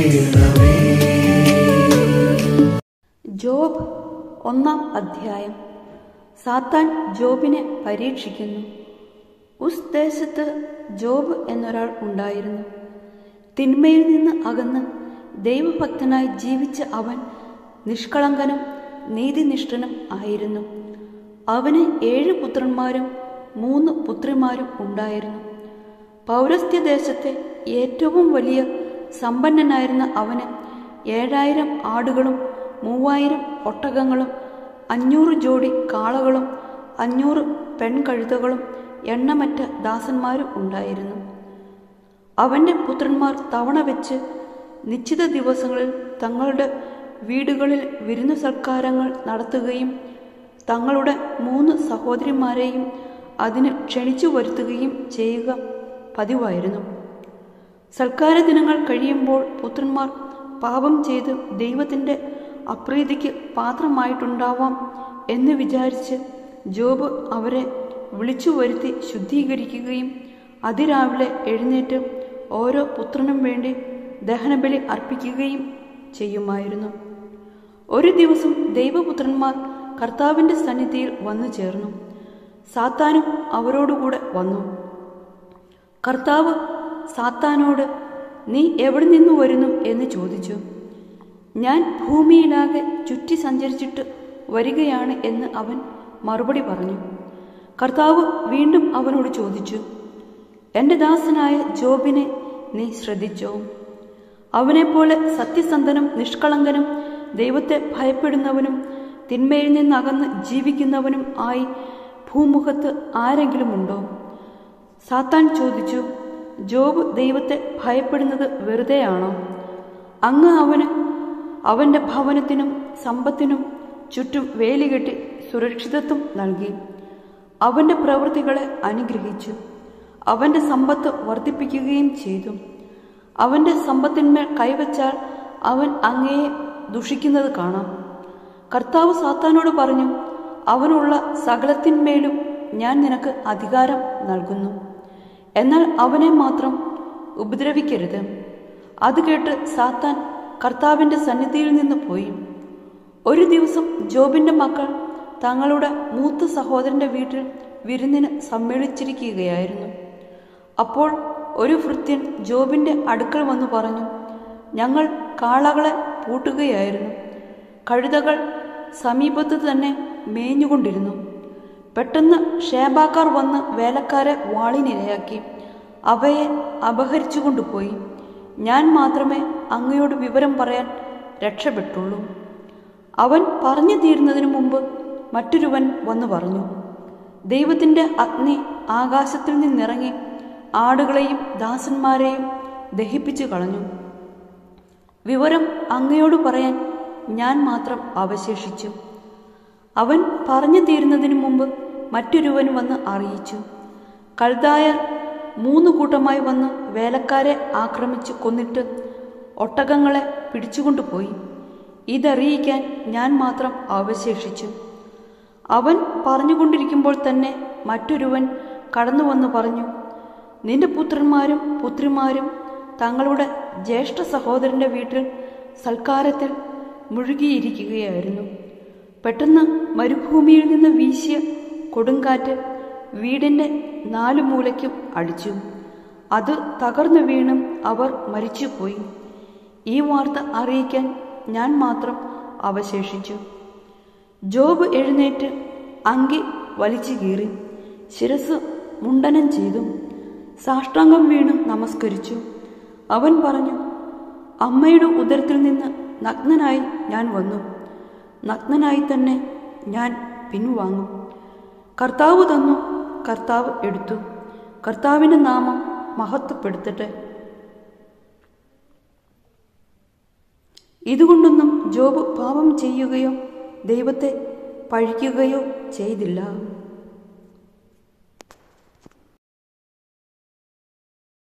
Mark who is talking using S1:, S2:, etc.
S1: ചെയ്യണമേ
S2: ജോബ് ഒന്നാം അധ്യായം സാത്താൻ ജോബിനെ പരീക്ഷിക്കുന്നു ഉസ് ദേശത്ത് ജോബ് എന്നൊരാൾ ഉണ്ടായിരുന്നു തിന്മയിൽ നിന്ന് അകന്ന് ദൈവഭക്തനായി ജീവിച്ച അവൻ നിഷ്കളങ്കനും നീതിനിഷ്ഠനും ആയിരുന്നു അവന് ഏഴ് പുത്രന്മാരും മൂന്ന് പുത്രിമാരും ഉണ്ടായിരുന്നു പൗരസ്ത്യദേശത്തെ ഏറ്റവും വലിയ സമ്പന്നനായിരുന്ന അവന് ഏഴായിരം ആടുകളും മൂവായിരം ഒട്ടകങ്ങളും അഞ്ഞൂറ് ജോഡി കാളകളും അഞ്ഞൂറ് പെൺകഴുതകളും എണ്ണമറ്റ ദാസന്മാരും ഉണ്ടായിരുന്നു അവന്റെ പുത്രന്മാർ തവണ വെച്ച് നിശ്ചിത ദിവസങ്ങളിൽ തങ്ങളുടെ വീടുകളിൽ വിരുന്നു സൽക്കാരങ്ങൾ നടത്തുകയും തങ്ങളുടെ മൂന്ന് സഹോദരിമാരെയും അതിന് ക്ഷണിച്ചു വരുത്തുകയും ചെയ്യുക പതിവായിരുന്നു സൽക്കാര ദിനങ്ങൾ കഴിയുമ്പോൾ പുത്രന്മാർ പാപം ചെയ്ത് ദൈവത്തിൻ്റെ അപ്രീതിക്ക് പാത്രമായിട്ടുണ്ടാവാം എന്ന് വിചാരിച്ച് ജോബ് അവരെ വിളിച്ചു വരുത്തി ശുദ്ധീകരിക്കുകയും അതിരാവിലെ എഴുന്നേറ്റ് ഓരോ പുത്രനും വേണ്ടി ദഹനബലി അർപ്പിക്കുകയും ചെയ്യുമായിരുന്നു ഒരു ദിവസം ദൈവപുത്രന്മാർ കർത്താവിൻ്റെ സന്നിധിയിൽ വന്നു ചേർന്നു സാത്താനും അവരോടുകൂടെ വന്നു കർത്താവ് സാത്താനോട് നീ എവിടെ നിന്നു വരുന്നു എന്ന് ചോദിച്ചു ഞാൻ ഭൂമിയിലാകെ ചുറ്റി സഞ്ചരിച്ചിട്ട് വരികയാണ് എന്ന് അവൻ മറുപടി പറഞ്ഞു കർത്താവ് വീണ്ടും അവനോട് ചോദിച്ചു എൻ്റെ ദാസനായ ജോബിനെ നീ ശ്രദ്ധിച്ചോ അവനെപ്പോലെ സത്യസന്ധനും നിഷ്കളങ്കനും ദൈവത്തെ ഭയപ്പെടുന്നവനും തിന്മയിൽ നിന്നകന്ന് ജീവിക്കുന്നവനും ആയി ഭൂമുഖത്ത് ആരെങ്കിലുമുണ്ടോ സാത്താൻ ചോദിച്ചു ജോബ് ദൈവത്തെ ഭയപ്പെടുന്നത് വെറുതെയാണോ അങ്ങ് അവന് അവന്റെ ഭവനത്തിനും സമ്പത്തിനും ചുറ്റും വേലികെട്ടി സുരക്ഷിതത്വം നൽകി അവന്റെ പ്രവൃത്തികളെ അനുഗ്രഹിച്ചു അവന്റെ സമ്പത്ത് വർദ്ധിപ്പിക്കുകയും ചെയ്തു അവന്റെ സമ്പത്തിന്മേൽ കൈവച്ചാൽ അവൻ അങ്ങയെ ദുഷിക്കുന്നത് കാണാം കർത്താവ് സാത്താനോട് പറഞ്ഞു അവനുള്ള സകലത്തിന്മേലും ഞാൻ നിനക്ക് അധികാരം നൽകുന്നു എന്നാൽ അവനെ മാത്രം ഉപദ്രവിക്കരുത് അത് കേട്ട് സാത്താൻ കർത്താവിന്റെ സന്നിധിയിൽ നിന്ന് പോയി ഒരു ദിവസം ജോബിന്റെ മക്കൾ തങ്ങളുടെ മൂത്ത സഹോദരന്റെ വീട്ടിൽ വിരുന്നിന് സമ്മേളിച്ചിരിക്കുകയായിരുന്നു അപ്പോൾ ഒരു ഭൃത്യൻ ജോബിന്റെ അടുക്കൽ വന്നു പറഞ്ഞു ഞങ്ങൾ കാളകളെ പൂട്ടുകയായിരുന്നു കഴുതകൾ സമീപത്ത് തന്നെ മേഞ്ഞുകൊണ്ടിരുന്നു പെട്ടെന്ന് ഷേബാക്കാർ വന്ന് വേലക്കാരെ വാളിനിരയാക്കി അവയെ അപഹരിച്ചു കൊണ്ടുപോയി ഞാൻ മാത്രമേ അങ്ങയോട് വിവരം പറയാൻ രക്ഷപ്പെട്ടുള്ളൂ അവൻ പറഞ്ഞു തീരുന്നതിനു മുമ്പ് മറ്റൊരുവൻ വന്നു പറഞ്ഞു ദൈവത്തിൻ്റെ അഗ്നി ആകാശത്തിൽ നിന്നിറങ്ങി ആടുകളെയും ദാസന്മാരെയും ദഹിപ്പിച്ചു കളഞ്ഞു വിവരം അങ്ങയോട് പറയാൻ ഞാൻ മാത്രം അവശേഷിച്ചു അവൻ പറഞ്ഞു തീരുന്നതിനു മുമ്പ് മറ്റൊരുവൻ വന്ന് അറിയിച്ചു കൽദായർ മൂന്ന് കൂട്ടമായി വന്ന് വേലക്കാരെ ആക്രമിച്ച് കൊന്നിട്ട് ഒട്ടകങ്ങളെ പിടിച്ചുകൊണ്ടുപോയി ഇതറിയിക്കാൻ ഞാൻ മാത്രം അവശേഷിച്ചു അവൻ പറഞ്ഞുകൊണ്ടിരിക്കുമ്പോൾ തന്നെ മറ്റൊരുവൻ കടന്നു വന്ന് പറഞ്ഞു നിന്റെ പുത്രന്മാരും പുത്രിമാരും തങ്ങളുടെ ജ്യേഷ്ഠ സഹോദരന്റെ വീട്ടിൽ സൽക്കാരത്തിൽ മുഴുകിയിരിക്കുകയായിരുന്നു പെട്ടെന്ന് മരുഭൂമിയിൽ നിന്ന് വീശിയ കൊടുങ്കാറ്റ് വീടിന്റെ നാലു മൂലയ്ക്കും അടിച്ചു അത് തകർന്നു വീണും അവർ മരിച്ചുപോയി ഈ വാർത്ത അറിയിക്കാൻ ഞാൻ മാത്രം അവശേഷിച്ചു ജോബ് എഴുന്നേറ്റ് അങ്കി വലിച്ചു കീറി ശിരസ് മുണ്ടനം ചെയ്തു സാഷ്ടാംഗം വീണു നമസ്കരിച്ചു അവൻ പറഞ്ഞു അമ്മയുടെ ഉദരത്തിൽ നിന്ന് നഗ്നനായി ഞാൻ വന്നു നഗ്നനായി തന്നെ ഞാൻ പിൻവാങ്ങും കർത്താവ് തന്നു കർത്താവ് എടുത്തു കർത്താവിൻ്റെ നാമം മഹത്വപ്പെടുത്തട്ടെ ഇതുകൊണ്ടൊന്നും ജോബ് പാപം ചെയ്യുകയോ ദൈവത്തെ പഴിക്കുകയോ ചെയ്തില്ല